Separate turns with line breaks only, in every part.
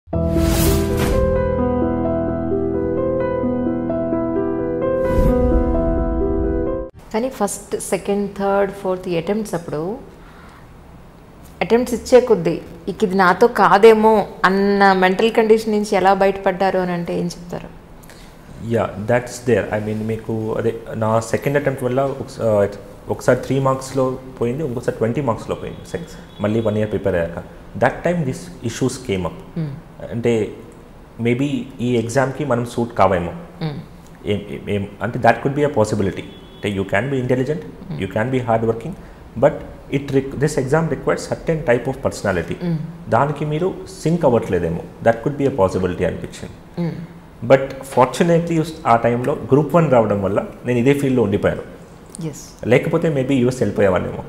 కానీ first second third fourth attempts అప్పుడు attempts ఇచ్చే కొద్దీ ఇక ఇది నాతో కాదేమో అన్న మెంటల్ కండిషన్ నుంచి ఎలా బయటపడ్డారు అని అంటే ఏం చెప్తారు
yeah that's there I mean మీకు అదే నా సెకండ్ అటెంప్ట్ వల్ల ఒకస- ఆ, ఒకసారి త్రీ మార్క్స్లో పోయింది ఇంకొకసారి ట్వంటీ మార్క్స్లో పోయింది సెక్స్ మళ్ళీ వన్ ఇయర్ ప్రిపేర్ అయ్యాక that time this issues came up అంటే మేబీ ఈ ఎగ్జామ్కి మనం సూట్ కావేమో ఏం ఏం- ఏం అంటే that could be a possibility అంటే you can be intelligent you can be hard working but it రిక్ this exam requires certain type of personality దానికి మీరు సింక్ అవ్వట్లేదేమో that could be a possibility అనిపించింది బట్ ఫార్చునేట్లీ ఆ టైంలో group one రావడం వల్ల నేను ఇదే ఫీల్డ్లో ఉండిపోయాను
ఎస్
లేకపోతే మేబీ యూఎస్ వెళ్ళిపోయేవాళ్ళేమో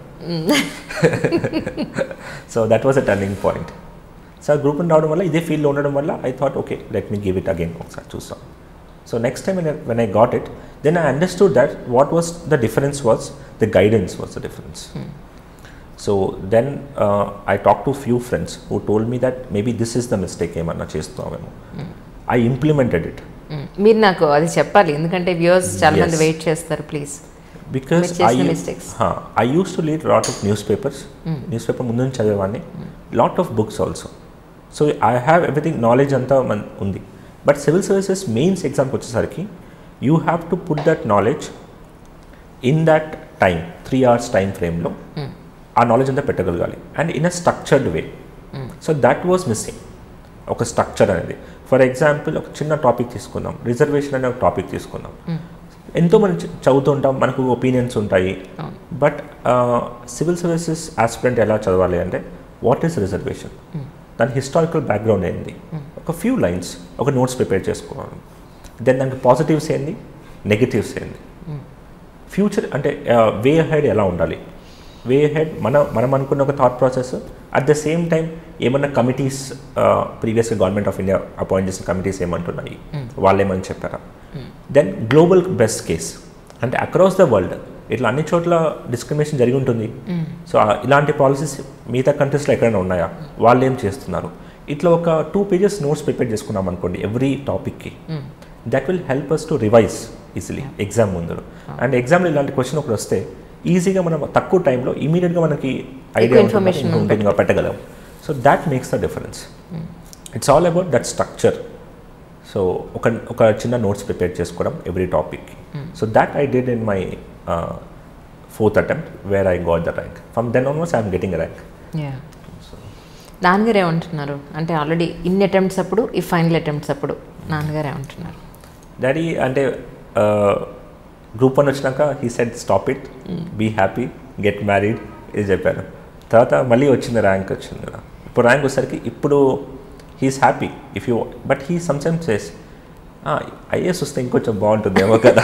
so that was a turning point so group one రావడం వల్ల ఇదే ఫీల్డ్లో ఉండడం వల్ల I thought okay let me give it again ఒకసారి చూస్తాం so next time when I got it then I understood that what was the difference was the guidance was the difference so then I talk to few friends who told me that maybe this is the mistake ఏమన్నా చేస్తున్నామేమో I implemented it
మీరు నాకు అది చెప్పాలి ఎందుకంటే viewers చాలా మంది
Yes.
Wait చేస్తారు please
because
మీరు చేసిన
I
mistakes.
I use to lead lot of newspapers newspaper ముందు నుంచి చదివేవాడిని lot of books also so I have everything knowledge అంతా మన ఉంది బట్ సివిల్ సర్వీసెస్ మెయిన్స్ ఎగ్జామ్కి వచ్చేసరికి you have to put that knowledge in that time three hours time ఫ్రేమ్లో ఆ నాలెడ్జ్ అంతా పెట్టగలగాలి and in a structured way so that was missing ఒక స్ట్రక్చర్ అనేది ఫర్ ఎగ్జాంపుల్ ఒక చిన్న టాపిక్ తీసుకుందాం రిజర్వేషన్ అనే ఒక టాపిక్ తీసుకుందాం ఎంతో మనం చ- చదువుతూ ఉంటాం మనకు ఒపీనియన్స్ ఉంటాయి బట్ సివిల్ సర్వీసెస్ ఆస్పిరెంట్ ఎలా చదవాలి అంటే వాట్ ఈస్ రిజర్వేషన్ దాని హిస్టారికల్ బ్యాక్గ్రౌండ్ ఏంది ఒక ఫ్యూ లైన్స్ ఒక నోట్స్ ప్రిపేర్ చేసుకోవాలి దెన్ దానికి పాజిటివ్స్ ఏంది నెగిటివ్స్ ఏంది ఫ్యూచర్ అంటే వే హెడ్ ఎలా ఉండాలి వే హెడ్ మన మనం అనుకున్న ఒక thought process at the same time ఏమన్నా కమిటీస్ ప్రీవియస్గా గవర్నమెంట్ ఆఫ్ ఇండియా అపాయింట్ చేసిన కమిటీస్ ఏమంటున్నాయి వాళ్ళు ఏమని చెప్పారా దెన్ గ్లోబల్ బెస్ట్ కేస్ అంటే అక్రాస్ ద వరల్డ్ ఇట్లా అన్ని చోట్ల డిస్క్రిమినేషన్ జరిగి ఉంటుంది సో ఇలాంటి పాలసీస్ మిగతా కంట్రీస్లో ఎక్కడైనా ఉన్నాయా వాళ్ళు ఏం చేస్తున్నారు ఇట్లా ఒక టూ పేజెస్ నోట్స్ ప్రిపేర్ చేసుకున్నాం అనుకోండి ఎవ్రీ టాపిక్కి that will help us to revise easily exam ముందు అండ్ ఎగ్జామ్లో ఇలాంటి క్వశ్చన్ ఒకటి వస్తే ఈజీగా మనం తక్కువ టైంలో ఇమీడియట్గా మనకి ఐడియా
information
ఉంటుంది పెట్టగలం so that makes the difference it's all about that structure so ఒక ఒక చిన్న నోట్స్ ప్రిపేర్ చేసుకోవడం ఎవ్రీ టాపిక్కి so that I did in my fourth attempt where I got the rank from then onwards I'm getting rank
yeah నాన్నగారు ఏమంటున్నారు అంటే already ఇన్ని attempts అప్పుడు ఈ ఫైనల్ అటెంప్ట్స్ అప్పుడు నాన్నగారు ఏమంటున్నారు
డాడీ అంటే గ్రూప్ వన్ వచ్చినాక he said stop it be happy get married ఇది చెప్పారు తర్వాత మళ్ళీ వచ్చింది ర్యాంక్ వచ్చింది కదా ఇప్పుడు ర్యాంక్ వచ్చేసరికి ఇప్పుడు he's happy if you but he sometimes says IAS వస్తే ఇంకొంచెం బాగుంటుందేమో కదా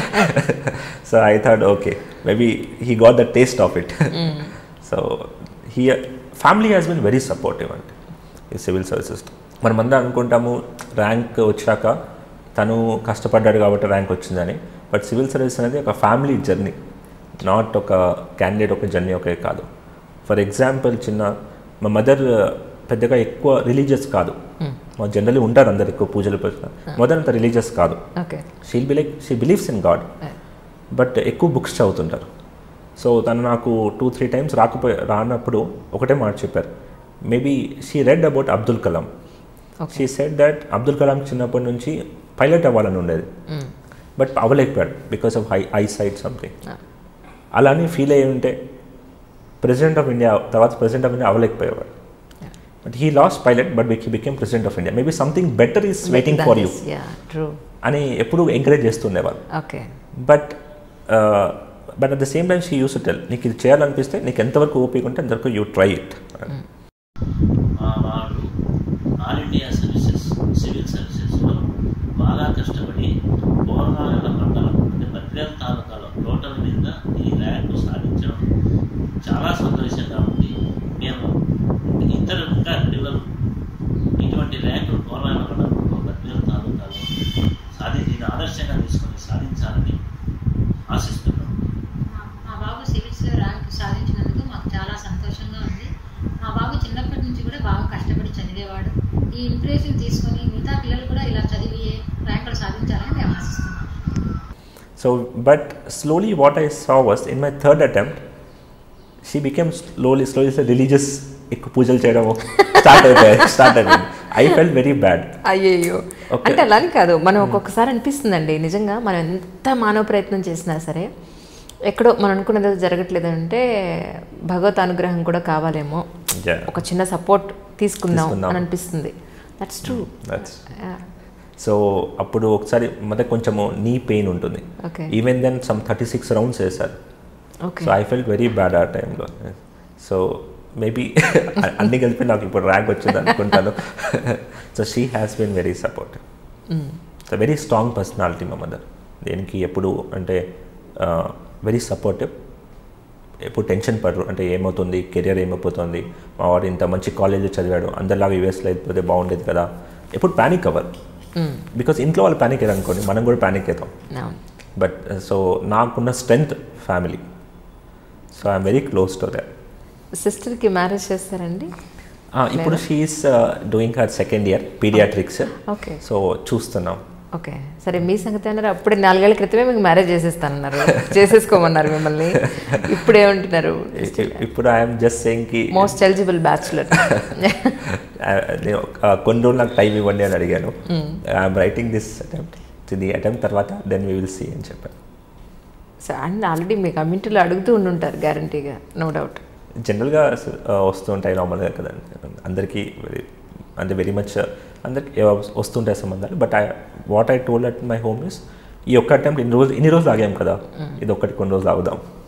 so I thought okay maybe he got the taste of it so he family has been very supportive అంటే ఈ సివిల్ సర్వీసెస్ మనమందరం అనుకుంటాము ర్యాంక్ వచ్చాక తను కష్టపడ్డాడు కాబట్టి ర్యాంక్ వచ్చిందని బట్ సివిల్ సర్వీస్ అనేది ఒక ఫ్యామిలీ జర్నీ నాట్ ఒక క్యాండిడేట్ ఒక జర్నీ ఒకే కాదు ఫర్ ఎగ్జాంపుల్ చిన్న మా మదర్ పెద్దగా ఎక్కువ రిలీజియస్ కాదు మా జనరల్లీ ఉంటారు అందరు ఎక్కువ పూజలు మదర్ అంత రిలీజియస్ కాదు
okay
she'll be like she believes in God but ఎక్కువ బుక్స్ చదువుతుంటారు సో తను నాకు టూ త్రీ టైమ్స్ రాకపోయి రానప్పుడు ఒకటే మాట చెప్పారు maybe she read about Abdul Kalam
okay
she said that Abdul Kalam చిన్నప్పటి నుంచి పైలట్ అవ్వాలని ఉండేది బట్ అవ్వలేకపోయాడు because of high eye sight something అలానే ఫీల్ అయ్యి ఉంటే ప్రెసిడెంట్ ఆఫ్ ఇండియా తర్వాత ప్రెసిడెంట్ ఆఫ్ ఇండియా అవ్వలేకపోయేవాడు but he lost pilot but he became president of India maybe something better is waiting for you
yeah true
అని ఎప్పుడు encourage చేస్తుండేవాళ్ళు
okay
but but at the same time she used tell నీకు ఇది చేయాలనిపిస్తే నీకు ఎంతవరకు ఓపిక ఉంటే అంతవరకు యూ ట్రై ఇట్
మా వాడు ఆల్ ఇండియా సర్వీసెస్ సివిల్ సర్వీసెస్లో బాగా కష్టపడి బోరగాల మండలం అంటే బద్వేల్ తాలూకాలో టోటల్ మీద ఈ ర్యాంకు సాధించడం చాలా సంతోషంగా ఉంది మేము ఇతర ఇంకా పిల్లలు ఇటువంటి ర్యాంకులు బోరగాల మండలంలో బద్వేల్ తాలూకాలో సాధి దీన్ని ఆదర్శంగా తీసుకొని సాధించాలని ఆశిస్తున్నాం
మా- మా బాబు సివిల్స్లో ర్యాంక్ సాధించినందుకు మాకు చాలా సంతోషంగా ఉంది మా బాబు చిన్నప్పటి నుంచి కూడా బాగా కష్టపడి చదివేవాడు ఈ impressive
so but slowly what I saw was in my third attempt she became slowly slowly religious ఎక్కువ పూజలు చేయడం స్టార్ట్ అయిపోయాయి స్టార్ట్ అయిపోయింది ఐ ఫెల్ట్ వెరీ బ్యాడ్
అయ్యయ్యో
Okay.
అంటే అలాని కాదు మనం ఒక్కొక్కసారి అనిపిస్తుందండి నిజంగా మనం ఎంత మానవ ప్రయత్నం చేసినా సరే ఎక్కడో మనం అనుకున్నది జరగట్లేదు అంటే భగవత్ అనుగ్రహం కూడా కావాలేమో
Yeah.
ఒక చిన్న సపోర్ట్ తీసుకుందాం
తీసుకుందాం.
అని అనిపిస్తుంది దట్స్ ట్రూ
దట్స్ సో అప్పుడు ఒకసారి మొదట కొంచెము నీ పెయిన్ ఉంటుంది
okay
even then some thirty six rounds వేశారు
okay
so I felt very bad ఆ టైంలో సో మేబీ అన్ని కలిపి నాకు ఇప్పుడు ర్యాంక్ వచ్చింది అనుకుంటాను so she has been very support so very strong personality మా మదర్ దేనికి ఎప్పుడు అంటే వెరీ సపోర్టివ్ ఎప్పుడు టెన్షన్ పడరు అంటే ఏమవుతుంది కెరియర్ ఏమైపోతుంది మా వాడు ఇంత మంచి కాలేజ్ చదివాడు అందరిలాగా యూఎస్లో అయిపోతే బాగుండేది కదా ఎప్పుడు ప్యానిక్ అవ్వరు బికాస్ ఇంట్లో వాళ్ళు ప్యానిక్ అయ్యారు అనుకోండి మనం కూడా ప్యానిక్ అవుతాం
అవును
బట్ సో నాకున్న strength family so I'm very close to that
సిస్టర్కి మ్యారేజ్ చేస్తారండి
ఇప్పుడు she is doing her second year paediatrics
okay
so చూస్తున్నాం
ఓకే సరే మీ సంగతి అన్నారు అప్పుడే నాలుగేళ్ల క్రితమే మీకు మ్యారేజ్ చేసేస్తానన్నారు చేసేసుకోమన్నారు మిమ్మల్ని ఇప్పుడు ఏమంటున్నారు
ఇ- ఇప్పుడు ఐఎమ్ జస్ట్ సేయింగ్ కి
మోస్ట్ ఎలిజిబుల్ బ్యాచులర్
uh, నేను ఒక- కొన్ని రోజులు నాకు టైం ఇవ్వండి అని అడిగాను ఐఎమ్ రైటింగ్ దిస్ అటెంప్ట్ ఇది అటెంప్ట్ తర్వాత దెన్ వీ విల్ సీ అని చెప్పాను
సో అండ్ ఆల్రెడీ మీ కమ్యూనిటీలో అడుగుతూ ఉండుంటారు గ్యారంటీగా నో డౌట్
జనరల్గా వస్తూ ఉంటాయి నార్మల్గా కదండి అందరికీ వెరీ అంటే వెరీ మచ్ అందరికి వస్తుంటాయి సంబంధాలు but I what I told at my home is ఈ ఒక్క అటెంప్ట్ ఇన్ని రోజులు ఇన్ని రోజులు ఆగాం కదా ఇది ఒక్కటి కొన్ని రోజులు ఆగుదాం